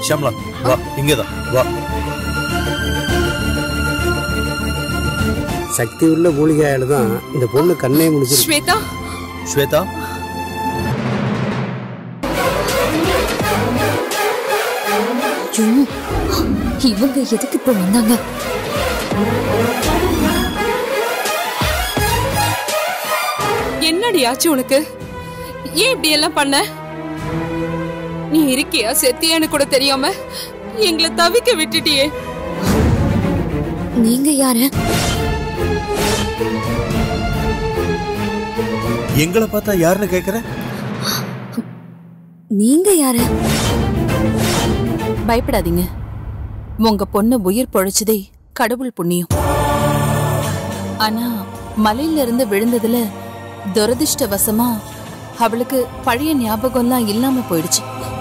ஷியாம்லா வா இங்கதான் வா சக்தி உள்ள மூலிகையால தான் இந்த பொண்ணு கண்ணே முடிச்சிருக்கு ஸ்வேதா ஸ்வேதா ஐயோ, இவங்க எதுக்கு இப்போ வந்தாங்க என்னடி ஆச்சு உனக்கு ஏன் இப்படி எல்லாம் பண்ண நீ இருக்கியா செத்தியான்னு கூட தெரியாம எங்களை தவிக்க விட்டுட்டியே நீங்க யாரு எங்களை பார்த்தா யாருன்னு கேக்குற நீங்க யாரு பயப்படாதீங்க உங்க பொண்ணு உயிர் பொழைச்சதே கடவுள் புண்ணியம் ஆனா மலையில இருந்து விழுந்ததுல துரதிர்ஷ்டவசமா அவளுக்கு பழைய ஞாபகம்லாம் இல்லாம போயிடுச்சு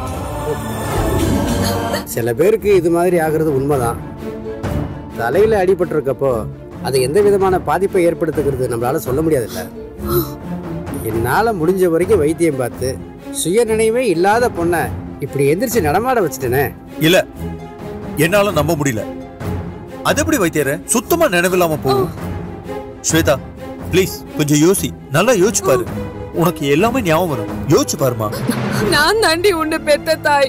சில பேருக்கு இது மாதிரி ஆகுறது உண்மைதான் தலையில அடிபட்டிருக்கப்போ அது எந்த விதமான பாதிப்பை ஏற்படுத்துகிறது நம்மளால சொல்ல முடியாதுல்ல என்னால முடிஞ்ச வரைக்கும் வைத்தியம் பார்த்து சுய நினைவே இல்லாத பொண்ணை இப்படி எந்திரிச்சு நடமாட வச்சுட்டேனே இல்ல என்னால நம்ப முடியல அது எப்படி வைத்தியர சுத்தமா நினைவில்லாம போகும் ஸ்வேதா ப்ளீஸ் கொஞ்சம் யோசி நல்லா யோசிச்சு பாரு உனக்கு எல்லாமே ஞாபகம் வரும் யோசிச்சு பாருமா நான் தாண்டி உன்னை பெத்த தாய்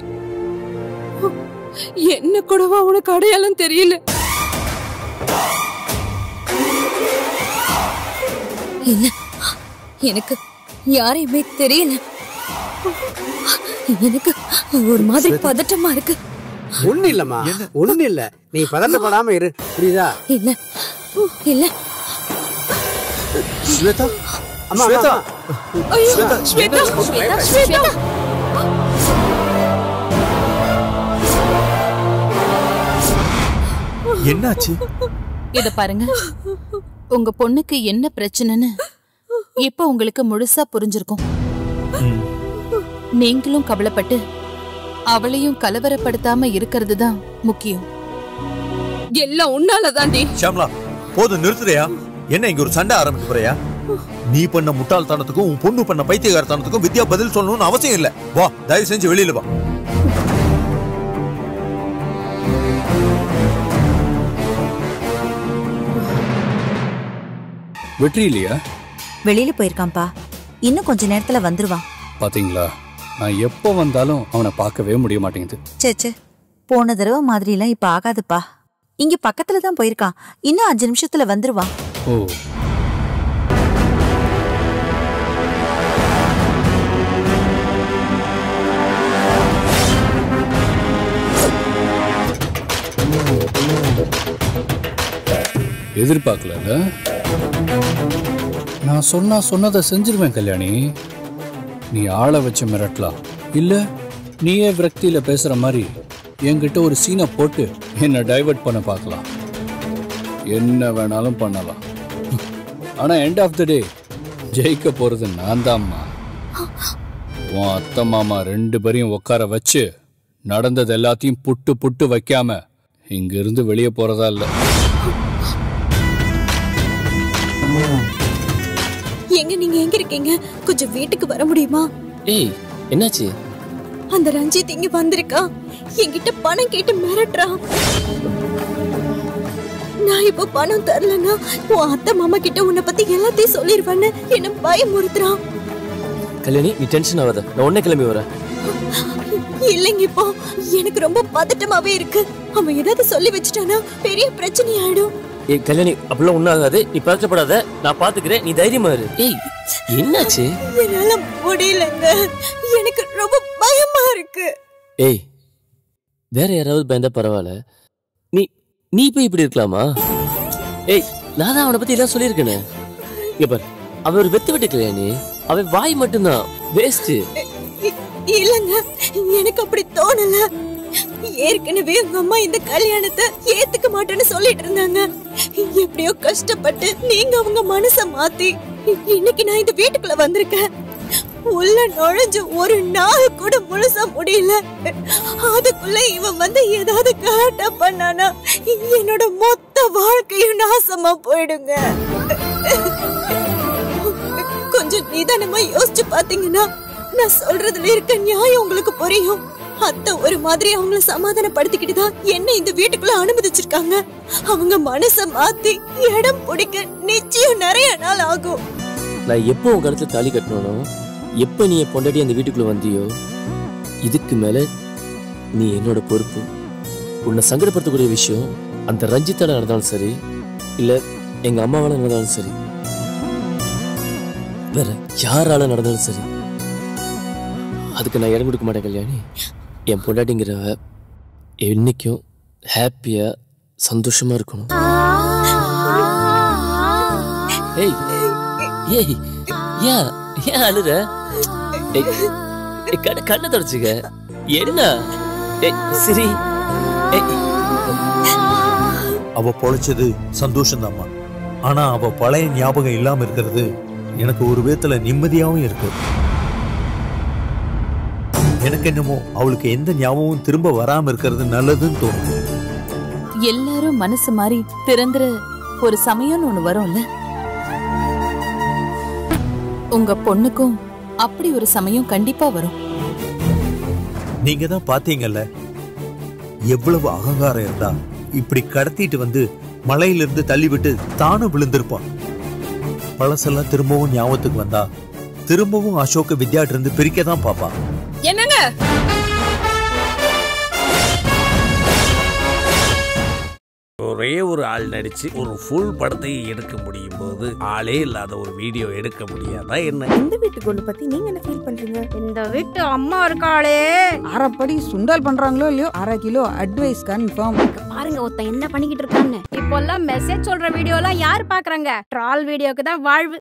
என்ன கூடவா உனக்கு அடையாளம் தெரியல இல்ல எனக்கு யாரையுமே தெரியல எனக்கு ஒரு மாதிரி பதட்டமா இருக்கு ஒண்ணு இல்லம்மா ஒண்ணு இல்ல நீ பதட்டப்படாம இரு புரியுதா இல்ல இல்ல ஸ்வேதா அம்மா, ஸ்வேதா அம்மா, ஐயோ ஸ்வேதா, ஸ்வேதா ஸ்வேதா ஸ்வேதா என்னாச்சு இத பாருங்க உங்க பொண்ணுக்கு என்ன பிரச்சனைன்னு இப்ப உங்களுக்கு முழுசா புரிஞ்சிருக்கும் ம். நீங்களும் கவலைப்பட்டு அவளையும் கலவரப்படுத்தாம இருக்கிறது தான் முக்கியம் எல்லாம் உன்னால தாண்டி ஷாம்லா போதும் நிறுத்துறியா என்ன இங்க ஒரு சண்டை ஆரம்பிக்க போறியா நீ பண்ண முட்டாள்தனத்துக்கும் உன் பொண்ணு பண்ண பைத்தியகாரத்தனத்துக்கும் வித்யா பதில் சொல்லணும்னு அவசியம் இல்ல வா தயவு செஞ்சு வெளியில வா வெற்றி இல்லையா வெளியில போயிருக்கான்ப்பா இன்னும் கொஞ்ச நேரத்துல வந்துருவான் பாத்தீங்களா நான் எப்போ வந்தாலும் அவனை பார்க்கவே முடிய மாட்டேங்குது சே சே போன தடவை மாதிரிலாம் இப்ப ஆகாதுப்பா இங்க பக்கத்துல தான் போயிருக்கான் இன்னும் அஞ்சு நிமிஷத்துல வந்துருவான் ஓ எதிர்பார்க்கல நான் சொன்னா சொன்னதை செஞ்சிருவேன் கல்யாணி நீ ஆளை வச்சு மிரட்டலாம் இல்ல நீயே விரக்தியில பேசுற மாதிரி என்கிட்ட ஒரு சீனை போட்டு என்னை டைவர்ட் பண்ண பார்க்கலாம் என்ன வேணாலும் பண்ணலாம் ஆனா எண்ட் ஆஃப் த டே ஜெயிக்க போறது நான் தான்மா உன் அத்தை மாமா ரெண்டு பேரையும் உட்கார வச்சு நடந்தது எல்லாத்தையும் புட்டு புட்டு வைக்காம இங்கிருந்து வெளியே போறதா இல்ல எங்க நீங்க எங்க இருக்கீங்க கொஞ்சம் வீட்டுக்கு வர முடியுமா ஏய் என்னாச்சு அந்த ரஞ்சித் இங்க வந்திருக்கா என்கிட்ட பணம் கேட்டு மிரட்டுறான் நான் இப்ப பணம் தரலன்னா உன் அத்தை மாமா கிட்ட உன்னை பத்தி எல்லாத்தையும் சொல்லிருவேன்னு என்ன பயமுறுத்துறான் கல்யாணி நீ டென்ஷன் ஆகாத நான் உடனே கிளம்பி வரேன் இல்லைங்க இப்போ எனக்கு ரொம்ப பதட்டமாவே இருக்கு அவன் ஏதாவது சொல்லி வச்சுட்டானா பெரிய பிரச்சனை ஆயிடும் ஏய் கல்யாணி அப்படிலாம் ஒன்றும் ஆகாது நீ பதற்றப்படாத நான் பாத்துக்கிறேன் நீ தைரியமா இரு ஏய் என்னாச்சு என்னால முடியலங்க எனக்கு ரொம்ப பயமா இருக்கு ஏய் வேற யாராவது பயந்தா பரவாயில்ல நீ நீ போய் இப்படி இருக்கலாமா ஏய் நான் தான் அவனை பத்தி எல்லாம் சொல்லியிருக்கேனே இங்க பாரு அவன் ஒரு வெத்து வெட்டு கல்யாணி அவன் வாய் மட்டும்தான் வேஸ்ட் இ- இல்லங்க எனக்கு அப்படி தோணல ஏற்கனவே உங்க அம்மா இந்த கல்யாணத்தை ஏத்துக்க மாட்டேன்னு சொல்லிட்டு இருந்தாங்க எப்படியோ கஷ்டப்பட்டு நீங்க அவங்க மனச மாத்தி இன்னைக்கு நான் இந்த வீட்டுக்குள்ள வந்திருக்கேன் உள்ள நுழைஞ்சு ஒரு நாள் கூட முழுசா முடியல அதுக்குள்ள இவன் வந்து ஏதாவது கலாட்டா பண்ணானா என்னோட மொத்த வாழ்க்கையும் நாசமா போயிடுங்க கொஞ்சம் நிதானமா யோசிச்சு பாத்தீங்கன்னா நான் சொல்றதுல இருக்க நியாயம் உங்களுக்கு புரியும் அத்தை ஒரு மாதிரி அவங்கள சமாதானப்படுத்திக்கிட்டு தான் என்ன இந்த வீட்டுக்குள்ள அனுமதிச்சிருக்காங்க அவங்க மனச மாத்தி இடம் பிடிக்க நிச்சயம் நிறைய நாள் ஆகும் நான் எப்போ உன் கழுத்துல தாலி கட்டணும் எப்போ நீ என் பொண்டாட்டி அந்த வீட்டுக்குள்ள வந்தியோ இதுக்கு மேல நீ என்னோட பொறுப்பு உன்னை சங்கடப்படுத்தக்கூடிய விஷயம் அந்த ரஞ்சித்தால நடந்தாலும் சரி இல்ல எங்க அம்மாவால நடந்தாலும் சரி வேற யாரால நடந்தாலும் சரி அதுக்கு நான் இடம் கொடுக்க மாட்டேன் கல்யாணி என் பொண்டாட்டிங்கிறவ என்னைக்கும் ஹாப்பியா சந்தோஷமா இருக்கணும் ஏய் ஏய் ஏன் ஏன் அழுற ஏய், ஏய், கண்ண கண்ணை தொடச்சுக்க என்ன ஏய், சரி ஏய், அவ பொழைச்சது சந்தோஷம்தாம்மா ஆனா அவ பழைய ஞாபகம் இல்லாம இருக்கிறது எனக்கு ஒரு விதத்துல நிம்மதியாவும் இருக்கு எனக்கு என்னமோ அவளுக்கு எந்த ஞாபகமும் திரும்ப வராம இருக்கிறது நல்லதுன்னு தோணுது எல்லாரும் மனசு மாறி திறந்துற ஒரு சமயம்னு ஒண்ணு வரும்ல உங்க பொண்ணுக்கும் அப்படி ஒரு சமயம் கண்டிப்பா வரும் நீங்க தான் பாத்தீங்கல்ல எவ்வளவு அகங்காரம் இருந்தா இப்படி கடத்திட்டு வந்து மலையிலிருந்து தள்ளிவிட்டு தானும் விழுந்திருப்பான் பழசெல்லாம் திரும்பவும் ஞாபகத்துக்கு வந்தா திரும்பவும் அசோக வித்யாட்டு இருந்து பிரிக்க தான் பாப்பான் என்னங்க ஒரே ஒரு ஆள் நடிச்சு ஒரு ஃபுல் படத்தை எடுக்க முடியும் போது ஆளே இல்லாத ஒரு வீடியோ எடுக்க முடியாதா என்ன இந்த வீட்டு கொண்டு பத்தி நீங்க என்ன ஃபீல் பண்றீங்க இந்த வீட்டு அம்மா இருக்காளே அரைப்படி சுண்டல் பண்றாங்களோ இல்லையோ அரை கிலோ அட்வைஸ் கன்ஃபார்ம் பாருங்க ஒருத்தன் என்ன பண்ணிக்கிட்டு இருக்கான்னு இப்போல்லாம் மெசேஜ் சொல்ற வீடியோ எல்லாம் யார் பாக்குறாங்க ட்ரால் வீடியோக்கு தான் வாழ்வு